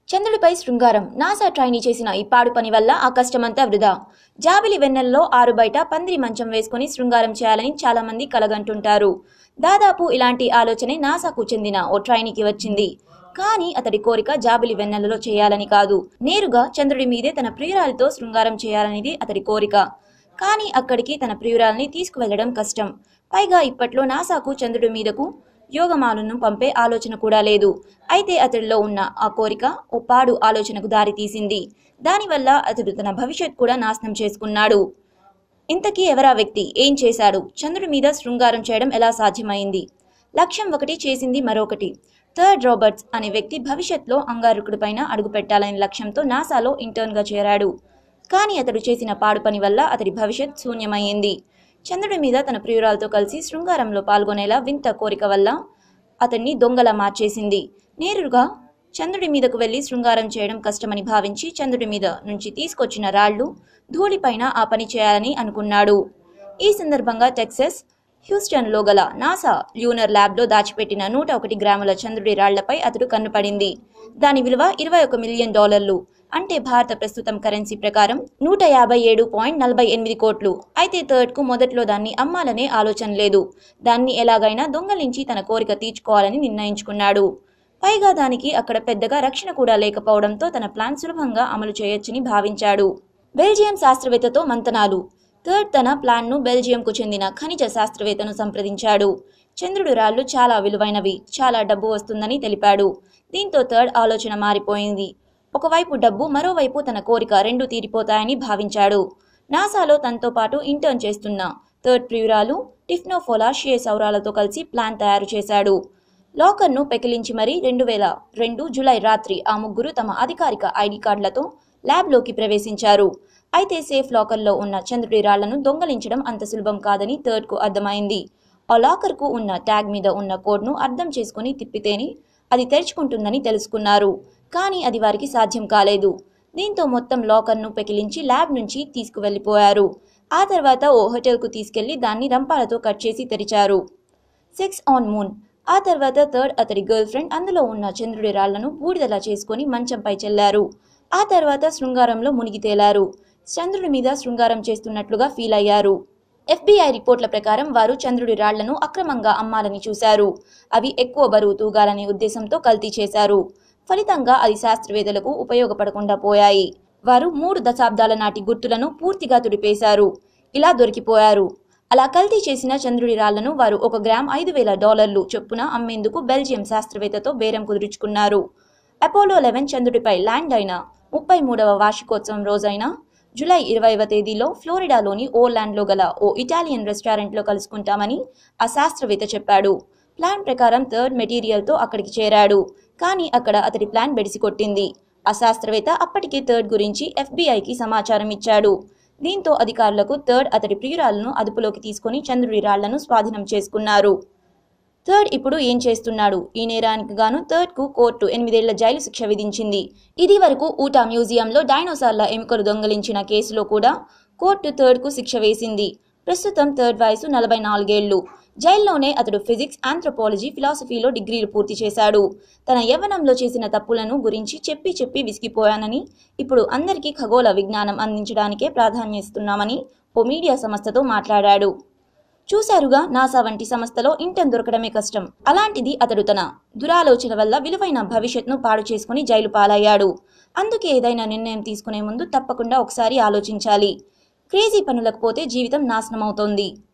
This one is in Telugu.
చంద్రుడిపై శృంగారం నాసా ట్రైనీ చేసిన ఈ పాడు పని వల్ల ఆ కష్టమంతా వృధా జాబిలి వెన్నెలలో ఆరు బయట పందిరి మంచం వేసుకుని శృంగారం చేయాలని చాలా మంది కలగంటుంటారు దాదాపు ఇలాంటి ఆలోచనే నాసాకు చెందిన ఓ ట్రైనీకి వచ్చింది కానీ అతడి కోరిక జాబిలి వెన్నెలలో చేయాలని కాదు నేరుగా చంద్రుడి మీదే తన ప్రియురాలితో శృంగారం చేయాలనేది అతడి కోరిక కానీ అక్కడికి తన ప్రియురాల్ని తీసుకువెళ్లడం కష్టం పైగా ఇప్పట్లో నాసాకు చంద్రుడి మీదకు యోగమాలను పంపే ఆలోచన కూడా లేదు అయితే అతడిలో ఉన్న ఆ కోరిక ఓ పాడు ఆలోచనకు దారి తీసింది దానివల్ల అతడు తన భవిష్యత్ కూడా నాశనం చేసుకున్నాడు ఇంతకీ ఎవరా వ్యక్తి ఏం చేశాడు చంద్రుడి మీద శృంగారం చేయడం ఎలా సాధ్యమైంది లక్ష్యం ఒకటి చేసింది మరొకటి థర్డ్ రాబర్ట్స్ అనే వ్యక్తి భవిష్యత్తులో అంగారకుడిపైన అడుగుపెట్టాలనే లక్ష్యంతో నాసాలో ఇంటర్న్గా చేరాడు కానీ అతడు చేసిన పాడు పని వల్ల అతడి భవిష్యత్ శూన్యమైంది చంద్రుడి మీద తన ప్రియురాలతో కలిసి శృంగారంలో పాల్గొనేలా వింత కోరిక వల్ల అతన్ని దొంగలా మార్చేసింది నేరుగా చంద్రుడి మీదకు వెళ్లి శృంగారం చేయడం కష్టమని భావించి చంద్రుడి మీద నుంచి తీసుకొచ్చిన రాళ్లు ధూళిపైన ఆ పని చేయాలని అనుకున్నాడు ఈ సందర్భంగా టెక్సస్ హ్యూస్టన్లో గల నాసా ల్యూనర్ ల్యాబ్లో దాచిపెట్టిన నూట ఒకటి గ్రాముల చంద్రుడి రాళ్లపై అతడు కన్నుపడింది దాని విలువ ఇరవై ఒక మిలియన్ డాలర్లు అంటే భారత ప్రస్తుతం కరెన్సీ ప్రకారం నూట యాభై ఏడు పాయింట్ నలభై ఎనిమిది కోట్లు అయితే థర్డ్కు మొదట్లో దాన్ని అమ్మాలనే ఆలోచన లేదు దాన్ని ఎలాగైనా దొంగలించి తన కోరిక తీర్చుకోవాలని నిర్ణయించుకున్నాడు పైగా దానికి అక్కడ పెద్దగా రక్షణ కూడా లేకపోవడంతో తన ప్లాన్ సులభంగా అమలు చేయొచ్చని భావించాడు బెల్జియం శాస్త్రవేత్తతో మంతనాలు థర్డ్ తన ప్లాన్ను బెల్జియంకు చెందిన ఖనిజ శాస్త్రవేత్తను సంప్రదించాడు చంద్రుడి రాళ్లు చాలా విలువైనవి చాలా డబ్బు వస్తుందని తెలిపాడు దీంతో థర్డ్ ఆలోచన మారిపోయింది ఒకవైపు డబ్బు మరోవైపు తన కోరిక రెండు తీరిపోతాయని భావించాడు నాసాలో తనతో పాటు ఇంటర్న్ చేస్తున్న థర్డ్ ప్రియురాలు టిఫ్నోఫోలా షే సౌరాలతో కలిసి ప్లాన్ తయారు చేశాడు లాకర్ను పెకిలించి మరీ రెండు వేల రెండు జులై రాత్రి ఆ ముగ్గురు తమ అధికారిక ఐడి కార్డులతో ల్యాబ్లోకి ప్రవేశించారు అయితే సేఫ్ లాకర్లో ఉన్న చంద్రుడి రాళ్లను దొంగలించడం అంత సులభం కాదని థర్డ్కు అర్థమైంది ఆ లాకర్కు ఉన్న ట్యాగ్ మీద ఉన్న కోడ్ను అర్థం చేసుకుని తిప్పితేనే అది తెరుచుకుంటుందని తెలుసుకున్నారు కానీ అది వారికి సాధ్యం కాలేదు దీంతో మొత్తం లాకర్ను పెకిలించి ల్యాబ్ నుంచి తీసుకువెళ్లిపోయారు ఆ తర్వాత ఓ హోటల్కు తీసుకెళ్లి దాన్ని రంపాలతో కట్ చేసి తెరిచారు సెక్స్ ఆన్ మూన్ ఆ తర్వాత థర్డ్ అతడి గర్ల్ ఫ్రెండ్ అందులో ఉన్న చంద్రుడి రాళ్లను బూడిదలా చేసుకుని మంచంపై చెల్లారు ఆ తర్వాత శృంగారంలో మునిగి తేలారు చంద్రుడి మీద శృంగారం చేస్తున్నట్లుగా ఫీల్ అయ్యారు ఎఫ్బీఐ రిపోర్ట్ల ప్రకారం వారు చంద్రుడి రాళ్లను అక్రమంగా అమ్మాలని చూశారు అవి ఎక్కువ బరువు తూగాలనే ఉద్దేశంతో కల్తీ చేశారు ఫలితంగా అది శాస్త్రవేత్తలకు ఉపయోగపడకుండా పోయాయి వారు మూడు దశాబ్దాల నాటి గుర్తులను పూర్తిగా తుడిపేశారు ఇలా దొరికిపోయారు అలా కల్తీ చేసిన చంద్రుడి రాళ్లను వారు ఒక గ్రామ్ ఐదు వేల డాలర్లు చొప్పున అమ్మేందుకు బెల్జియం శాస్త్రవేత్తతో బేరం కుదుర్చుకున్నారు అపోలో లెవెన్ చంద్రుడిపై ల్యాండ్ అయిన ముప్పై మూడవ వార్షికోత్సవం రోజైన జూలై ఇరవైవ తేదీలో ఫ్లోరిడాలోని ఓర్లాండ్లో గల ఓ ఇటాలియన్ రెస్టారెంట్లో కలుసుకుంటామని ఆ శాస్త్రవేత్త చెప్పాడు ప్లాన్ ప్రకారం థర్డ్ మెటీరియల్తో అక్కడికి చేరాడు కానీ అక్కడ అతడి ప్లాన్ బెడిసికొట్టింది ఆ శాస్త్రవేత్త అప్పటికే థర్డ్ గురించి ఎఫ్బీఐకి సమాచారం ఇచ్చాడు దీంతో అధికారులకు థర్డ్ అతడి ప్రియురాలను అదుపులోకి తీసుకుని చంద్రుడి రాళ్లను స్వాధీనం చేసుకున్నారు థర్డ్ ఇప్పుడు ఏం చేస్తున్నాడు ఈ నేరానికి గాను థర్డ్ కు కోర్టు ఎనిమిదేళ్ల జైలు శిక్ష విధించింది ఇది వరకు ఊటా మ్యూజియంలో డైనోసార్ల ఎముకలు దొంగలించిన కేసులో కూడా కోర్టు థర్డ్ కు శిక్ష వేసింది ప్రస్తుతం థర్డ్ వయసు నలభై నాలుగేళ్లు జైల్లోనే అతడు ఫిజిక్స్ ఆంథ్రోపాలజీ ఫిలాసఫీలో డిగ్రీలు పూర్తి చేశాడు తన యవ్వనంలో చేసిన తప్పులను గురించి చెప్పి చెప్పి విసిగిపోయానని ఇప్పుడు అందరికీ ఖగోళ విజ్ఞానం అందించడానికే ప్రాధాన్యస్తున్నామని ఓ మీడియా సంస్థతో మాట్లాడాడు చూశారుగా నాసా వంటి సంస్థలో ఇంటర్న్ దొరకడమే కష్టం అలాంటిది అతడు తన దురాలోచన వల్ల విలువైన భవిష్యత్ను పాడు చేసుకుని జైలు పాలయ్యాడు అందుకే ఏదైనా నిర్ణయం తీసుకునే ముందు తప్పకుండా ఒకసారి ఆలోచించాలి క్రేజీ పనులకు పోతే జీవితం నాశనమవుతోంది